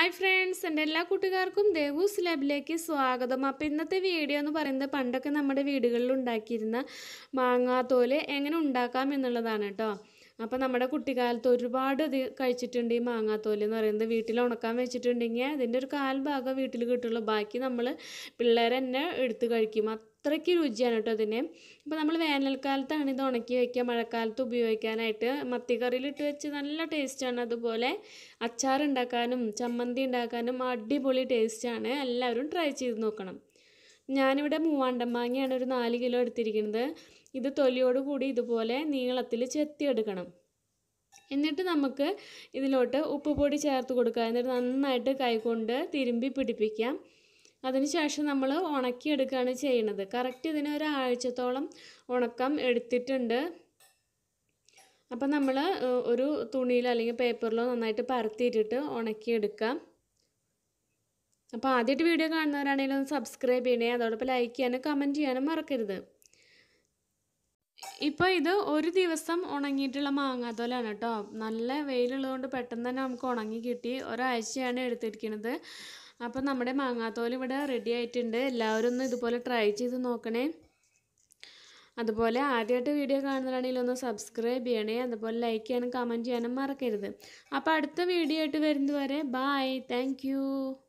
hi friends എൻ്റെ എല്ലാ കൂട്ടുകാർക്കും ദേവൂസ് ലാബിലേക്ക് സ്വാഗതം അപ്പോൾ ഇന്നത്തെ വീഡിയോ എന്ന് പറയുന്നത് പണ്ടൊക്കെ നമ്മുടെ വീടുകളിൽ ഉണ്ടാക്കിയിരുന്ന മാങ്ങാത്തോല് എങ്ങനെ ഉണ്ടാക്കാം എന്നുള്ളതാണ് കേട്ടോ അപ്പോൾ നമ്മുടെ കുട്ടിക്കാലത്ത് ഒരുപാട് ഇത് കഴിച്ചിട്ടുണ്ട് ഈ മാങ്ങാത്തോല് എന്ന് പറയുന്നത് വീട്ടിൽ ഉണക്കാൻ വെച്ചിട്ടുണ്ടെങ്കിൽ അതിൻ്റെ ഒരു കാൽ ഭാഗം വീട്ടിൽ കിട്ടുള്ളൂ ബാക്കി നമ്മൾ പിള്ളേർ തന്നെ എടുത്ത് കഴിക്കും അത്രയ്ക്ക് രുചിയാണ് കേട്ടോ അതിന് അപ്പോൾ നമ്മൾ വേനൽക്കാലത്താണ് ഇത് ഉണക്കി വയ്ക്കുക മഴക്കാലത്ത് ഉപയോഗിക്കാനായിട്ട് മത്തിക്കറിയിലിട്ട് വെച്ച് നല്ല ടേസ്റ്റാണ് അതുപോലെ അച്ചാർ ഉണ്ടാക്കാനും ചമ്മന്തി ഉണ്ടാക്കാനും അടിപൊളി ടേസ്റ്റാണ് എല്ലാവരും ട്രൈ ചെയ്ത് നോക്കണം ഞാനിവിടെ മൂവാണ്ടൻ മാങ്ങയാണ് ഒരു നാല് കിലോ എടുത്തിരിക്കുന്നത് ഇത് തൊലിയോട് കൂടി ഇതുപോലെ നീളത്തിൽ ചെത്തിയെടുക്കണം എന്നിട്ട് നമുക്ക് ഇതിലോട്ട് ഉപ്പുപൊടി ചേർത്ത് കൊടുക്കുക എന്നിട്ട് നന്നായിട്ട് കൈകൊണ്ട് തിരുമ്പി പിടിപ്പിക്കാം അതിനുശേഷം നമ്മൾ ഉണക്കിയെടുക്കുകയാണ് ചെയ്യുന്നത് കറക്റ്റ് ഇതിന് ഒരാഴ്ചത്തോളം ഉണക്കം എടുത്തിട്ടുണ്ട് അപ്പം നമ്മൾ ഒരു തുണിയിലോ അല്ലെങ്കിൽ പേപ്പറിലോ നന്നായിട്ട് പരത്തിയിട്ടിട്ട് ഉണക്കിയെടുക്കാം അപ്പോൾ ആദ്യമായിട്ട് വീഡിയോ കാണുന്നവരാണെങ്കിലും ഒന്ന് സബ്സ്ക്രൈബ് ചെയ്യണേ അതോടൊപ്പം ലൈക്ക് ചെയ്യാനും കമൻറ്റ് ചെയ്യാനും മറക്കരുത് ഇപ്പോൾ ഇത് ഒരു ദിവസം ഉണങ്ങിയിട്ടുള്ള മാങ്ങാത്തോലാണ് കേട്ടോ നല്ല വെയിലുള്ളതുകൊണ്ട് പെട്ടെന്ന് തന്നെ നമുക്ക് ഉണങ്ങി കിട്ടി ഒരാഴ്ചയാണ് എടുത്തിരിക്കുന്നത് അപ്പോൾ നമ്മുടെ മാങ്ങാത്തോൽ ഇവിടെ റെഡി ആയിട്ടുണ്ട് എല്ലാവരും ഒന്ന് ഇതുപോലെ ട്രൈ ചെയ്ത് നോക്കണേ അതുപോലെ ആദ്യമായിട്ട് വീഡിയോ കാണുന്നതാണെങ്കിൽ ഒന്ന് സബ്സ്ക്രൈബ് ചെയ്യണേ അതുപോലെ ലൈക്ക് ചെയ്യാനും കമൻറ്റ് ചെയ്യാനും മറക്കരുത് അപ്പോൾ അടുത്ത വീഡിയോ ആയിട്ട് വരുന്നത് വരെ ബായ് താങ്ക്